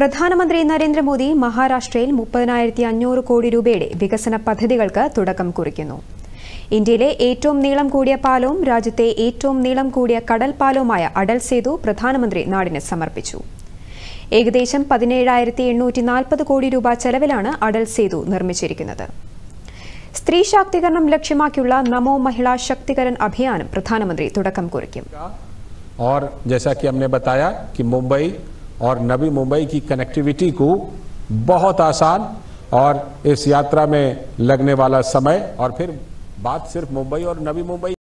പ്രധാനമന്ത്രി നരേന്ദ്രമോദി മഹാരാഷ്ട്രയിൽ മുപ്പതിനായിരത്തി അഞ്ഞൂറ് കോടി രൂപയുടെ വികസന പദ്ധതികൾക്ക് തുടക്കം കുറിക്കുന്നു ഇന്ത്യയിലെ ഏറ്റവും നീളം കൂടിയ പാലവും രാജ്യത്തെ ഏറ്റവും നീളം കൂടിയ കടൽ പാലവുമായ അടൽ സേതു പ്രധാനമന്ത്രി നാടിന് സമർപ്പിച്ചു ഏകദേശം പതിനേഴായിരത്തി എണ്ണൂറ്റി നാൽപ്പത് കോടി രൂപ ചെലവിലാണ് അടൽ സേതു നിർമ്മിച്ചിരിക്കുന്നത് സ്ത്രീ ശാക്തീകരണം ലക്ഷ്യമാക്കിയുള്ള നമോ മഹിളാ ശക്തികരൻ അഭിയാനും പ്രധാനമന്ത്രി തുടക്കം കുറിക്കും और जैसा कि हमने बताया कि मुंबई और नवी मुंबई की कनेक्टिविटी को बहुत आसान और इस यात्रा में लगने वाला समय और फिर बात सिर्फ मुंबई और नवी मुंबई